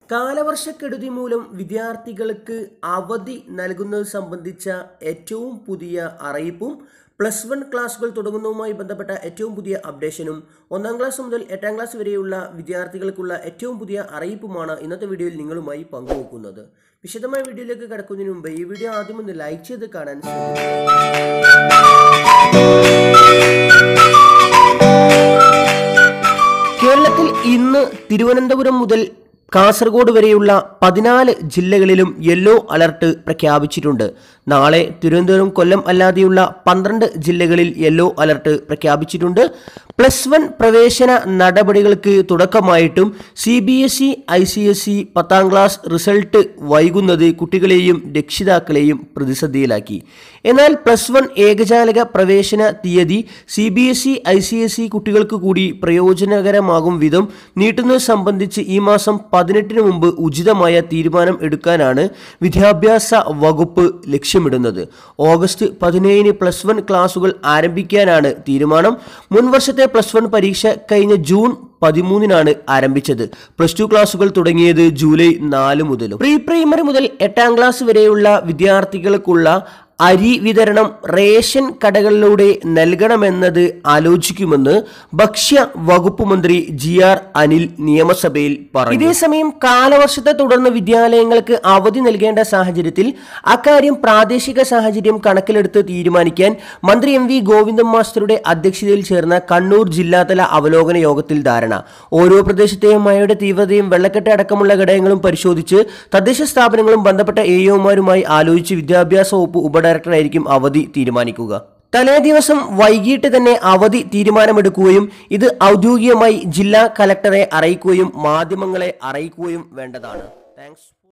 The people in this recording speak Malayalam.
കാലവർഷക്കെടുതി മൂലം വിദ്യാർത്ഥികൾക്ക് അവധി നൽകുന്നത് സംബന്ധിച്ച ഏറ്റവും പുതിയ അറിയിപ്പും പ്ലസ് വൺ ക്ലാസുകൾ തുടങ്ങുന്നതുമായി ബന്ധപ്പെട്ട ഏറ്റവും പുതിയ അപ്ഡേഷനും ഒന്നാം ക്ലാസ് മുതൽ എട്ടാം ക്ലാസ് വരെയുള്ള വിദ്യാർത്ഥികൾക്കുള്ള ഏറ്റവും പുതിയ അറിയിപ്പുമാണ് ഇന്നത്തെ വീഡിയോയിൽ നിങ്ങളുമായി പങ്കുവെക്കുന്നത് വിശദമായ വീഡിയോയിലേക്ക് കടക്കുന്നതിന് മുമ്പ് ഈ വീഡിയോ ആദ്യം ഒന്ന് ലൈക്ക് ചെയ്ത് കാണാൻ ശ്രമിക്കുക കേരളത്തിൽ ഇന്ന് തിരുവനന്തപുരം മുതൽ കാസർഗോഡ് വരെയുള്ള പതിനാല് ജില്ലകളിലും യെല്ലോ അലർട്ട് പ്രഖ്യാപിച്ചിട്ടുണ്ട് നാളെ തിരുവനന്തപുരം കൊല്ലം അല്ലാതെയുള്ള പന്ത്രണ്ട് ജില്ലകളിൽ യെല്ലോ അലർട്ട് പ്രഖ്യാപിച്ചിട്ടുണ്ട് പ്ലസ് വൺ പ്രവേശന നടപടികൾക്ക് തുടക്കമായിട്ടും C B S E I C S E പത്താം ക്ലാസ് റിസൾട്ട് വൈകുന്നത് കുട്ടികളെയും രക്ഷിതാക്കളെയും പ്രതിസന്ധിയിലാക്കി എന്നാൽ പ്ലസ് വൺ ഏകജാലക പ്രവേശന തീയതി C B S E I C S E കുട്ടികൾക്ക് കൂടി പ്രയോജനകരമാകും വിധം നീട്ടുന്നത് സംബന്ധിച്ച് ഈ മാസം പതിനെട്ടിന് മുമ്പ് ഉചിതമായ തീരുമാനം എടുക്കാനാണ് വിദ്യാഭ്യാസ വകുപ്പ് ലക്ഷ്യമിടുന്നത് ഓഗസ്റ്റ് പതിനേഴിന് പ്ലസ് വൺ ക്ലാസുകൾ ആരംഭിക്കാനാണ് തീരുമാനം മുൻ വർഷത്തെ പ്ലസ് വൺ പരീക്ഷ കഴിഞ്ഞ ജൂൺ പതിമൂന്നിനാണ് ആരംഭിച്ചത് പ്ലസ് ടു ക്ലാസുകൾ തുടങ്ങിയത് ജൂലൈ നാല് മുതലും പ്രീ പ്രൈമറി മുതൽ എട്ടാം ക്ലാസ് വരെയുള്ള വിദ്യാർത്ഥികൾക്കുള്ള അരി വിതരണം റേഷൻ കടകളിലൂടെ നൽകണമെന്നത് ആലോചിക്കുമെന്ന് ഭക്ഷ്യ വകുപ്പ് മന്ത്രി ജി ആർ അനിൽ നിയമസഭയിൽ പറഞ്ഞു ഇതേസമയം കാലവർഷത്തെ തുടർന്ന് വിദ്യാലയങ്ങൾക്ക് അവധി നൽകേണ്ട സാഹചര്യത്തിൽ അക്കാര്യം പ്രാദേശിക സാഹചര്യം കണക്കിലെടുത്ത് തീരുമാനിക്കാൻ മന്ത്രി എം വി ഗോവിന്ദൻ മാസ്റ്ററുടെ അധ്യക്ഷതയിൽ ചേർന്ന കണ്ണൂർ ജില്ലാതല അവലോകന യോഗത്തിൽ ധാരണ ഓരോ പ്രദേശത്തെയും മഴയുടെ തീവ്രതയും വെള്ളക്കെട്ട് അടക്കമുള്ള ഘടകങ്ങളും പരിശോധിച്ച് തദ്ദേശ സ്ഥാപനങ്ങളും ബന്ധപ്പെട്ട എഒമാരുമായി ആലോചിച്ച് വിദ്യാഭ്യാസ വകുപ്പ് ഉപഡയറക്ടറായിരിക്കും അവധി തീരുമാനിക്കുക തലേ ദിവസം വൈകിട്ട് തന്നെ അവധി തീരുമാനമെടുക്കുകയും ഇത് ഔദ്യോഗികമായി ജില്ലാ കലക്ടറെ അറിയിക്കുകയും മാധ്യമങ്ങളെ അറിയിക്കുകയും വേണ്ടതാണ് താങ്ക്സ്